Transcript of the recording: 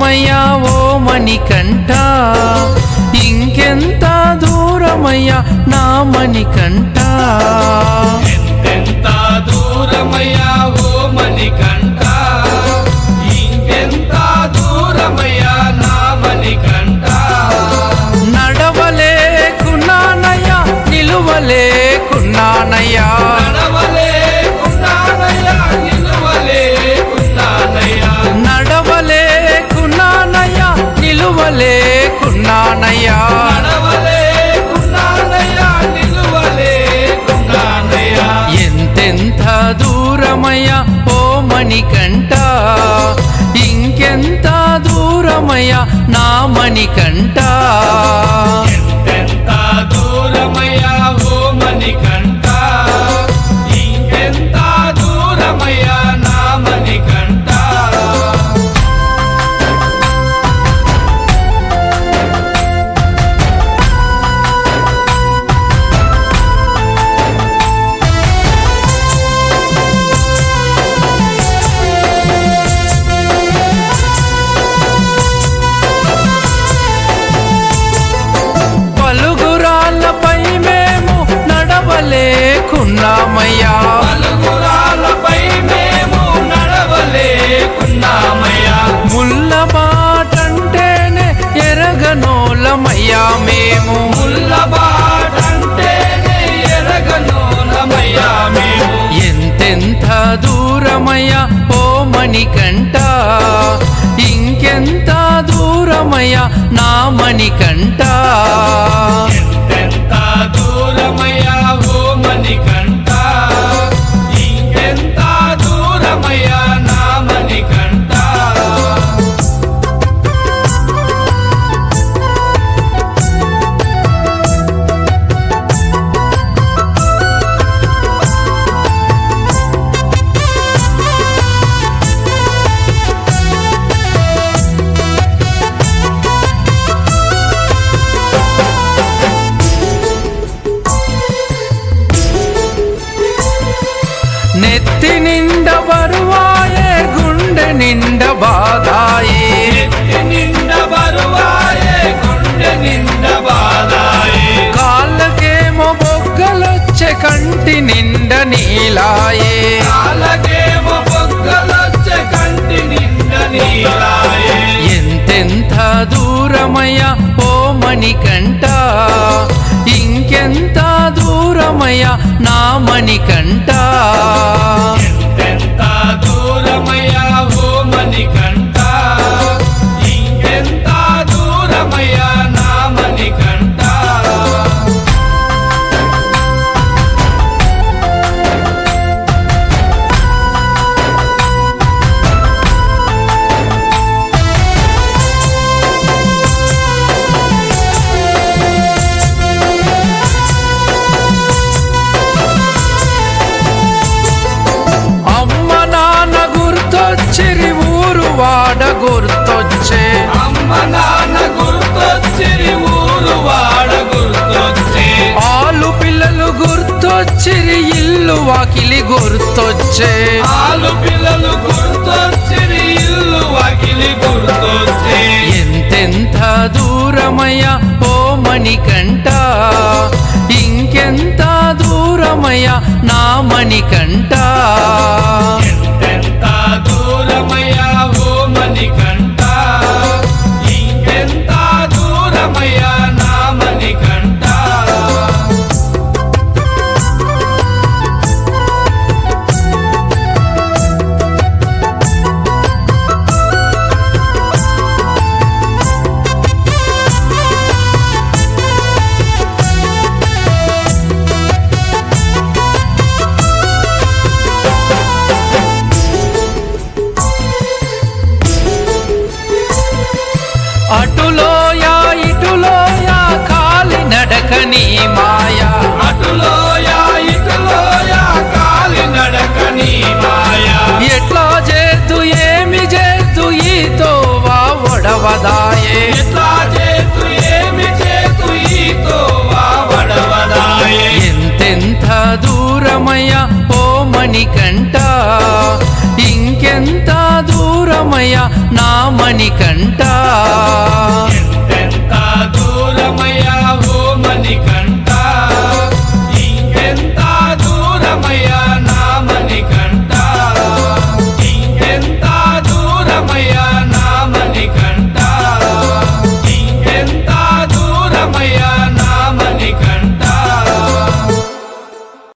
దూరమయ్యా ఓ మణికంఠ ఇంకెంత దూరమయ్యా నా మణికంఠ ఎంతెంత దూరమయ్యా ఓ మణికంఠ ఇంకెంత దూరమయ్యా నా మణికంఠ నడవలేకున్నానయ్యా నిలువలేకున్నానయ్యా నడవలేకున్నానయ్యా నిలువలేకున్నానయ్యా నడవలేకున్నానయ్యా నిలువలేకున్నానయ్యా నడవలేకున్నానయ్యా నిలువలేకున్నానయ్యా ఎంతెంత దూరమయ్యా ఓ మణికంఠ ఇంకెంత దూరమయ్యా నా మణికంఠ ఎంతెంత దూరమయ్యా ఓ మణికంఠ ఇంకెంత దూరమయ్యా నా మణికంఠ పలుగురాళ్ళపై మేము నడవలేకున్నామయ్యా పలుగురాలపై మేము నడవలేకున్నామయ్యా ముళ్ళ బాటంటేనే ఎరగనోలమయ్యా మేము ముల్లబాటంటేనే ఎరగనోలమయ్యా మేము ఎంతెంత దూరమయ్యా ఓ మణికంఠ ఇంకెంత దూరమయ్యా నా మణికంఠ ఎంతెంత దూరమయ్యా ఓ మణికంఠ ఇంకెంత దూరమయ్యా నా మణికంఠ నెత్తి నిండ బరువాయే గుండె నిండ బాధాయే ఎత్తి నిండ బరువాయే గుండె నిండ బాధాయే కాళ్ళకేమో బొగ్గలొచ్చే కంటి నిండ నీలాయే కాలకేమో బొగ్గలొచ్చే కంటి నిండ నీలాయే ఎంతెంత దూరమయ్యా ఓ మణికంఠ ఇంకెంత దూరమయ్యా నా మణికంఠ ఎంతెంత దూరమయ్యా ఓ మణికంఠ ఇంకెంత దూరమయ్యా నా మణికంఠ అమ్మ నాన్న గుర్తొచ్చిరి ఊరు వాడ గుర్తొచ్చే అమ్మ నాన్న గుర్తొచ్చిరి ఊరు వాడ గుర్తొచ్చే ఆలు పిల్లలు గుర్తొచ్చిరి ఇల్లు వాకిలి గుర్తొచ్చే ఆలు పిల్లలు గుర్తొచ్చిరి ఇల్లు వాకిలి గుర్తొచ్చే ఎంతెంత దూరమయ్యా ఓ మణికంఠ ఇంకెంత దూరమయ్యా నా మణికంఠ ఎంతెంత దూరమయ్యా ఓ మణికంఠ ఇంకెంత దూరమయ్యా నా మణికంఠ అటులోయా ఇటులోయా కాలి నడకని మాయా అటులోయా ఇటులోయా కాలి నడకని మాయా ఎట్లా చేతు ఏమి చేతు ఈతో వా ఒడవదాయే ఎట్లా చేతు ఏమి చేతు ఈతో వావడవదాయే ఎంతెంత దూరమయ్యా ఓ మణికంఠ ఇంకెంత దూరమయ్యా నా మణికంట